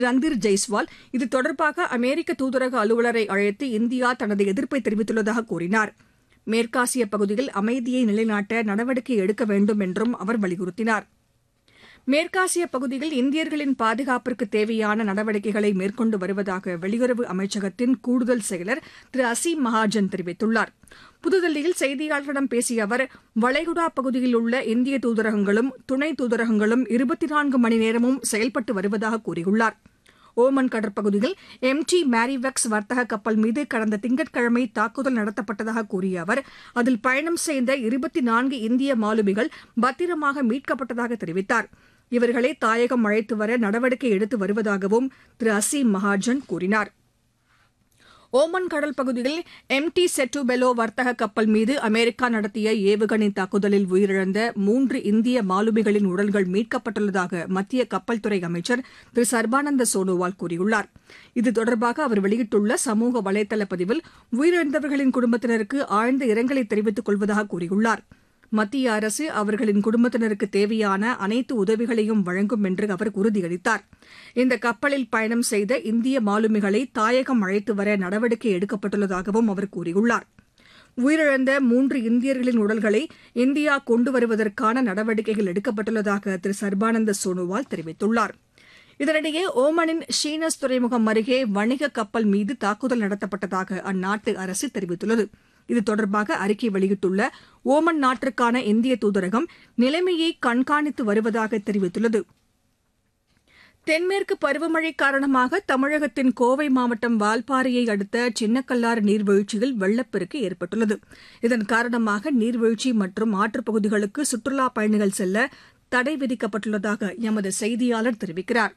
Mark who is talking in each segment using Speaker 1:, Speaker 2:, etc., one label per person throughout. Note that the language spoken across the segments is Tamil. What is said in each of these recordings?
Speaker 1: ரந்தீர் ஜெய்ஸ்வால் இது தொடர்பாக அமெரிக்க தூதரக அலுவலரை அழைத்து இந்தியா தனது எதிர்ப்பை தெரிவித்துள்ளதாக கூறினார் மேற்காசிய பகுதியில் அமைதியை நிலைநாட்ட நடவடிக்கை எடுக்க வேண்டும் என்றும் அவர் வலியுறுத்தினார் மேற்காசிய பகுதியில் இந்தியர்களின் பாதுகாப்பிற்கு தேவையான நடவடிக்கைகளை மேற்கொண்டு வருவதாக வெளியுறவு அமைச்சகத்தின் கூடுதல் செயலர் திரு அசீம் மகாஜன் தெரிவித்துள்ளார் புதுதில்லியில் செய்தியாளர்களிடம் பேசிய அவர் வளைகுடா பகுதியில் உள்ள இந்திய தூதரகங்களும் துணை தூதரகங்களும் இருபத்தி நான்கு மணி நேரமும் செயல்பட்டு வருவதாக கூறியுள்ளார் ஓமன் கடற்பகுதியில் எம் டி மேரிவெக்ஸ் வர்த்தக கப்பல் மீது கடந்த திங்கட்கிழமை தாக்குதல் நடத்தப்பட்டதாக கூறிய அவர் அதில் பயணம் செய்த இருபத்தி நான்கு இந்திய மாலுமிகள் பத்திரமாக மீட்கப்பட்டதாக தெரிவித்தார் இவர்களை தாயகம் அழைத்து வர நடவடிக்கை எடுத்து வருவதாகவும் திரு அசீம் மகாஜன் கூறினார் ஓமன் கடல் பகுதியில் எம் டி செட்டுபெலோ வர்த்தக கப்பல் மீது அமெரிக்கா நடத்திய ஏவுகணை தாக்குதலில் உயிரிழந்த மூன்று இந்திய மாலுமிகளின் உடல்கள் மீட்கப்பட்டுள்ளதாக மத்திய கப்பல் துறை அமைச்சர் திரு சர்பானந்த சோனோவால் கூறியுள்ளார் இது தொடர்பாக அவர் வெளியிட்டுள்ள சமூக வலைதள பதிவில் உயிரிழந்தவர்களின் குடும்பத்தினருக்கு ஆழ்ந்த இரங்கலை தெரிவித்துக் கொள்வதாக கூறியுள்ளார் மத்திய அரசு அவர்களின் குடும்பத்தினருக்கு தேவையான அனைத்து உதவிகளையும் வழங்கும் என்று அவர் உறுதியளித்தார் இந்த கப்பலில் பயணம் செய்த இந்திய மாலுமிகளை தாயகம் அழைத்து வர நடவடிக்கை எடுக்கப்பட்டுள்ளதாகவும் அவர் கூறியுள்ளார் உயிரிழந்த மூன்று இந்தியர்களின் உடல்களை இந்தியா கொண்டு வருவதற்கான நடவடிக்கைகள் எடுக்கப்பட்டுள்ளதாக திரு சர்பானந்த சோனோவால் தெரிவித்துள்ளார் இதனிடையே ஓமனின் ஷீனஸ் துறைமுகம் அருகே வணிக கப்பல் மீது தாக்குதல் நடத்தப்பட்டதாக அந்நாட்டு அரசு தெரிவித்துள்ளது இது தொடர்பாக அறிக்கை வெளியிட்டுள்ள ஓமன் நாட்டிற்கான இந்திய தூதரகம் நிலைமையை கண்காணித்து வருவதாக தெரிவித்துள்ளது தென்மேற்கு பருவமழை காரணமாக தமிழகத்தின் கோவை மாவட்டம் வால்பாறையை அடுத்த சின்னக்கல்லாறு நீர்வீழ்ச்சியில் வெள்ளப்பெருக்கு ஏற்பட்டுள்ளது இதன் காரணமாக நீர்வீழ்ச்சி மற்றும் ஆற்றுப் பகுதிகளுக்கு சுற்றுலாப் பயணிகள் செல்ல தடை விதிக்கப்பட்டுள்ளதாக எமது செய்தியாளர் தெரிவிக்கிறார்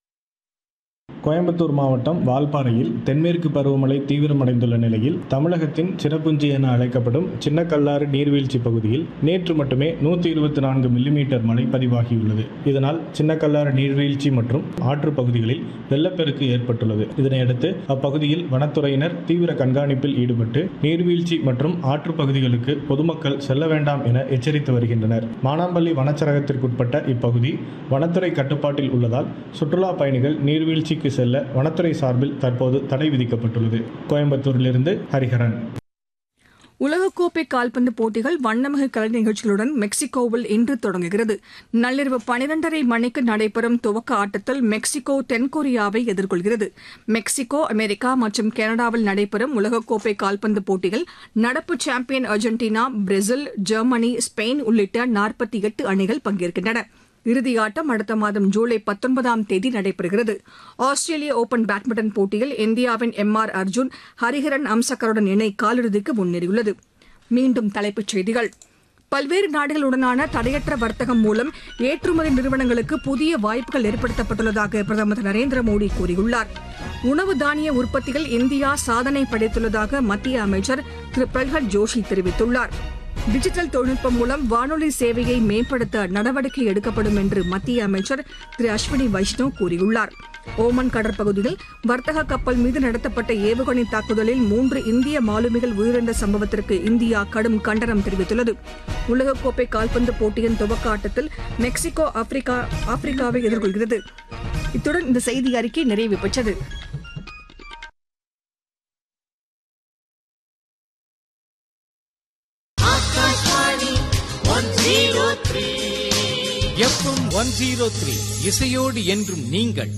Speaker 2: கோயம்புத்தூர் மாவட்டம் வால்பாறையில் தென்மேற்கு பருவமழை தீவிரமடைந்துள்ள நிலையில் தமிழகத்தின் சிறப்புஞ்சி என அழைக்கப்படும் சின்னக்கல்லாறு நீர்வீழ்ச்சி பகுதியில் நேற்று மட்டுமே நூற்றி இருபத்தி நான்கு மில்லிமீட்டர் மழை பதிவாகியுள்ளது இதனால் சின்னக்கல்லாறு நீர்வீழ்ச்சி மற்றும் ஆற்று பகுதிகளில் வெள்ளப்பெருக்கு ஏற்பட்டுள்ளது இதனையடுத்து அப்பகுதியில் வனத்துறையினர் தீவிர கண்காணிப்பில் ஈடுபட்டு நீர்வீழ்ச்சி மற்றும் ஆற்று பகுதிகளுக்கு பொதுமக்கள் செல்ல வேண்டாம் என எச்சரித்து வருகின்றனர் மானாம்பள்ளி வனச்சரகத்திற்குட்பட்ட இப்பகுதி வனத்துறை கட்டுப்பாட்டில் உள்ளதால் சுற்றுலா பயணிகள் நீர்வீழ்ச்சிக்கு செல்ல வனத்துறை சார்பில் தற்போது தடை விதிக்கப்பட்டுள்ளது கோயம்புத்தூரிலிருந்து ஹரிஹரன்
Speaker 1: உலகக்கோப்பை கால்பந்து போட்டிகள் வண்ணமிகு கலை நிகழ்ச்சிகளுடன் மெக்சிகோவில் இன்று தொடங்குகிறது நள்ளிரவு பனிரெண்டரை மணிக்கு நடைபெறும் துவக்க ஆட்டத்தில் மெக்சிகோ தென்கொரியாவை எதிர்கொள்கிறது மெக்சிகோ அமெரிக்கா மற்றும் கனடாவில் நடைபெறும் உலகக்கோப்பை கால்பந்து போட்டியில் நடப்பு champion Argentina Brazil Germany Spain உள்ளிட்ட நாற்பத்தி எட்டு அணிகள் பங்கேற்கின்றன இறுதியாட்டம் அடுத்த மாதம் ஜூலை பத்தொன்பதாம் தேதி நடைபெறுகிறது ஆஸ்திரேலிய ஓபன் பேட்மிண்டன் போட்டியில் இந்தியாவின் எம் ஆர் அர்ஜுன் ஹரிஹரன் அம்சக்கருடன் இணை காலிறுதிக்கு முன்னேறியுள்ளது மீண்டும் தலைப்புச் செய்திகள் பல்வேறு நாடுகளுடனான தடையற்ற வர்த்தகம் மூலம் ஏற்றுமதி நிறுவனங்களுக்கு புதிய வாய்ப்புகள் ஏற்படுத்தப்பட்டுள்ளதாக பிரதமர் திரு நரேந்திர மோடி கூறியுள்ளார் உணவு தானிய உற்பத்தியில் இந்தியா சாதனை படைத்துள்ளதாக மத்திய அமைச்சர் திரு பிரல்ஹத் ஜோஷி தெரிவித்துள்ளார் டிஜிட்டல் தொழில்நுட்பம் மூலம் வானொலி சேவையை மேம்படுத்த நடவடிக்கை எடுக்கப்படும் என்று மத்திய அமைச்சர் திரு அஸ்வினி வைஷ்ணவ் கூறியுள்ளார் ஓமன் கடற்பகுதியில் வர்த்தக கப்பல் மீது நடத்தப்பட்ட ஏவுகணை தாக்குதலில் மூன்று இந்திய மாலுமிகள் உயிரிழந்த சம்பவத்திற்கு இந்தியா கடும் கண்டனம் தெரிவித்துள்ளது உலகக்கோப்பை கால்பந்து போட்டியின் துவக்க ஆட்டத்தில் மெக்சிகோ ஆப்பிரிக்கா ஆப்பிரிக்காவை எதிர்கொள்கிறது இத்துடன் இந்த செய்தி அறிக்கை நிறைவு பெற்றது
Speaker 3: எஃப்எம் ஒன் ஜீரோ த்ரீ இசையோடு என்றும் நீங்கள்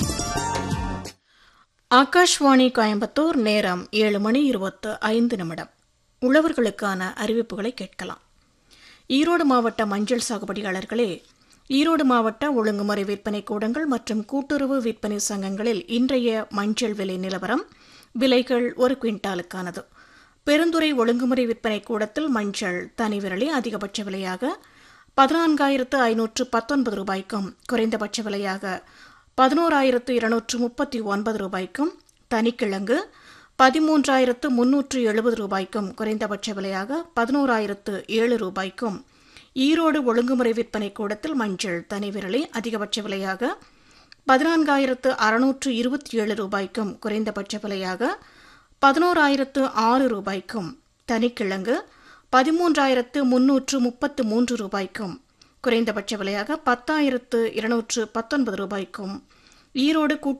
Speaker 4: ஆகாஷ்வாணி கோயம்புத்தூர் நேரம் ஏழு மணி இருபத்து ஐந்து நிமிடம் உழவர்களுக்கான அறிவிப்புகளை கேட்கலாம் ஈரோடு மாவட்ட மஞ்சள் சாகுபடியாளர்களே ஈரோடு மாவட்ட ஒழுங்குமுறை விற்பனை கூடங்கள் மற்றும் கூட்டுறவு விற்பனை சங்கங்களில் இன்றைய மஞ்சள் விலை நிலவரம் விலைகள் ஒரு குவிண்டாலுக்கானது பெருந்துறை ஒழுங்குமுறை விற்பனை கூடத்தில் மஞ்சள் தனி விரலி அதிகபட்ச விலையாக பதினான்காயிரத்து ஐநூற்று பத்தொன்பது ரூபாய்க்கும் குறைந்தபட்ச விலையாக பதினோராயிரத்து இருநூற்று முப்பத்தி ஒன்பது ரூபாய்க்கும் தனிக்கிழங்கு பதிமூன்றாயிரத்து முன்னூற்று எழுபது ரூபாய்க்கும் குறைந்தபட்ச விலையாக பதினோராயிரத்து ஏழு ரூபாய்க்கும் ஈரோடு ஒழுங்குமுறை விற்பனை கூடத்தில் மஞ்சள் தனி விரலி அதிகபட்ச விலையாக பதினான்காயிரத்து அறுநூற்று இருபத்தி ஏழு ரூபாய்க்கும் குறைந்தபட்ச விலையாக பதினோராயிரத்து ஆறு ரூபாய்க்கும் தனிக்கிழங்கு பதிமூன்றாயிரத்து முன்னூற்று முப்பத்து மூன்று ரூபாய்க்கும் குறைந்தபட்ச விலையாக பத்தாயிரத்து இருநூற்று பத்தொன்பது ரூபாய்க்கும் ஈரோடு கூட்டு